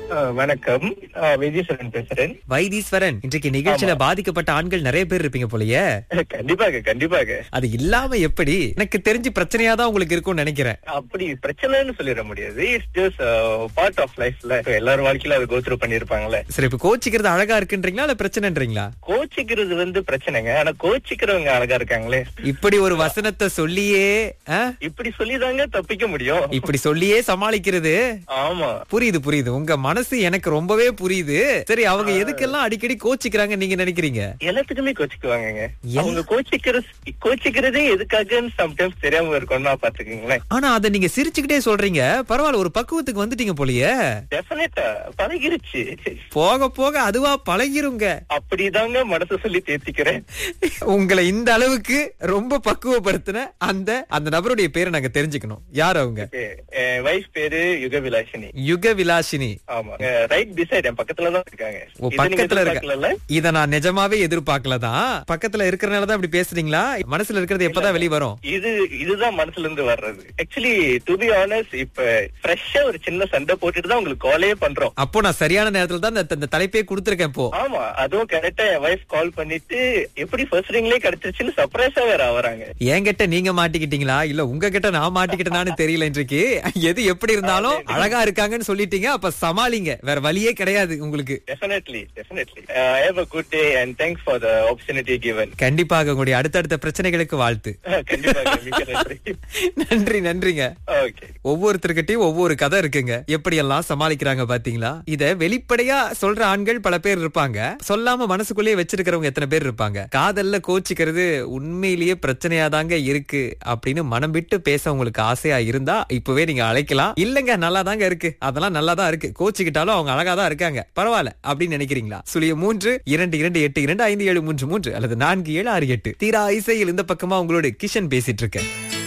அஹ், வணக்கம் அஹ், விஜயசரன் பேசுறேன் வைத்தீஸ்வரன் இன்றைக்கு நிகழ்ச்சியில பாதிக்கப்பட்ட ஆண்கள் நிறைய பேர் இருப்பீங்க போலயே கண்டிப்பாக கண்டிப்பாக அது இல்லாம எப்படி எனக்கு தெரிஞ்சு பிரச்சனையா தான் உங்களுக்கு இருக்கும்னு நினைக்கிறேன் அப்படி பிரச்சனைன்னு சொல்லிட முடியாது இட்ஸ் ஜஸ்ட் பார்ட் ஆஃப் லைஃப்ல எல்லாரும் வாழ்க்கையில அதை கோத்ரூ பண்ணிருப்பாங்கல்ல சரி இப்ப கோச்சிக்கிறது அழகா இருக்குன்றீங்களா இல்ல பிரச்சனைன்றீங்களா கோச்சிக்கிறது வந்து பிரச்சனைங்க ஆனா கோச்சிக்கிறவங்க அழகா இருக்காங்களே இப்படி ஒரு வசனத்தை சொல்லியே ஆ? இப்படி சொல்லிதாங்க தப்பிக்க முடியும் இப்படி சொல்லியே சமாளிக்கிறது ஆமா புரியுது புரியுது உங்க மனசு எனக்கு ரொம்பவே புரியுது சரி அவங்க எதுக்கெல்லாம் அடிக்கடி கோச்சிக்கிறாங்க நீங்க நினைக்கிறீங்க எல்லாத்துக்குமே கோச்சிக்குவாங்கங்க எல்லா- அவங்க கோச்சிக்கிறது கோச்சிக்கிறதே எதுக்காகன்னு சம்டைம்ஸ் தெரியாம இருக்கும்னா பாத்துக்கீங்களேன் ஆனா அத நீங்க சிரிச்சுக்கிட்டே சொல்றீங்க பரவாயில்ல ஒரு பக்குவத்துக்கு வந்துட்டீங்க போலயே டெஃபினட்டா பழகிருச்சு போக போக அதுவா பழகிருங்க அப்படிதாங்க மனசு சொல்லி தேத்திக்கிறேன் உங்களை இந்த அளவுக்கு ரொம்ப பக்குவப்படுத்தின அந்த அந்த நபருடைய பேரை நாங்க தெரிஞ்சுக்கணும் யார் அவங்க வைஃப் பேரு யுகவிலாசினி யுக விலாசினி ஆமா ரைட் பிசைட் என் பக்கத்துல தான் இருக்காங்க ஓ இதை நீங்க பக்கத்துல இருக்க எதிர்பார்க்கலல்ல? இத நான் நிஜமாவே எதிர்பார்க்கலதான் பக்கத்துல இருக்கறனால தான் இப்படி பேசுறீங்களா மனசுல இருக்கிறது எப்பதான் வெளிய வரும் இது இதுதான் மனசுல இருந்து வர்றது ஆக்சுவலி டு பி ஆனஸ்ட் இப்ப ஃப்ரெஷ்ஷா ஒரு சின்ன சண்டை போட்டுட்டு தான் உங்களுக்கு காலே பண்றோம் அப்போ நான் சரியான நேரத்துல தான் இந்த- இந்த தலைப்பே கொடுத்திருக்கேன் இப்போ ஆமா அதுவும் கரெக்டா என் வைஃப் கால் பண்ணிட்டு எப்படி ஃபர்ஸ்ட் ரிங்லயே கிடைச்சிருச்சுன்னு சர்ப்ரைஸா வேற ஆவறாங்க என்கிட்ட நீங்க மாட்டிக்கிட்டீங்களா இல்ல உங்ககிட்ட நான் மாட்டிக்கிட்டேனான்னு தெரியல இன்றைக்கு எது எப்படி இருந்தாலும் அழகா இருக்காங்கன்னு சொல்லிட்டீங்க அப்ப சமாளிங்க வேற வழியே கிடையாது உங்களுக்கு definitely definitely have a good day and thanks for the opportunity given கண்டிப்பாக உங்களுடைய அடுத்தடுத்த பிரச்சனைகளுக்கு வாழ்த்து கண்டிப்பா மிக்க நன்றி நன்றி நன்றிங்க ஓகே ஒவ்வொருத்தருக்கிட்டையும் ஒவ்வொரு கதை இருக்குங்க எப்படி எல்லாம் சமாளிக்கிறாங்க பாத்தீங்களா இத வெளிப்படையா சொல்ற ஆண்கள் பல பேர் இருப்பாங்க சொல்லாம மனசுக்குள்ளேயே வச்சிருக்கிறவங்க எத்தனை பேர் இருப்பாங்க காதல்ல கோச்சிக்கிறது உண்மையிலேயே பிரச்சனையா தாங்க இருக்கு அப்படின்னு மனம் விட்டு பேச உங்களுக்கு ஆசையா இருந்தா இப்பவே நீங்க அழைக்கலாம் இல்லங்க நல்லா தாங்க இருக்கு அதெல்லாம் நல்லா தான் இருக்கு கோச்சிக்கிட்டாலும் அவங்க அழகா தான் இருக்காங்க பரவாயில்ல அப்படின்னு நினைக்கிறீங்களா சுழிய மூன்று இரண்டு இரண்டு எட்டு இரண்டு ஐந்து ஏழு மூன்று மூன்று அல்லது நான்கு ஏழு ஆறு எட்டு தீரா இசையில் இந்த பக்கமா உங்களோட கிஷன் பேசிட்டு இருக்கேன்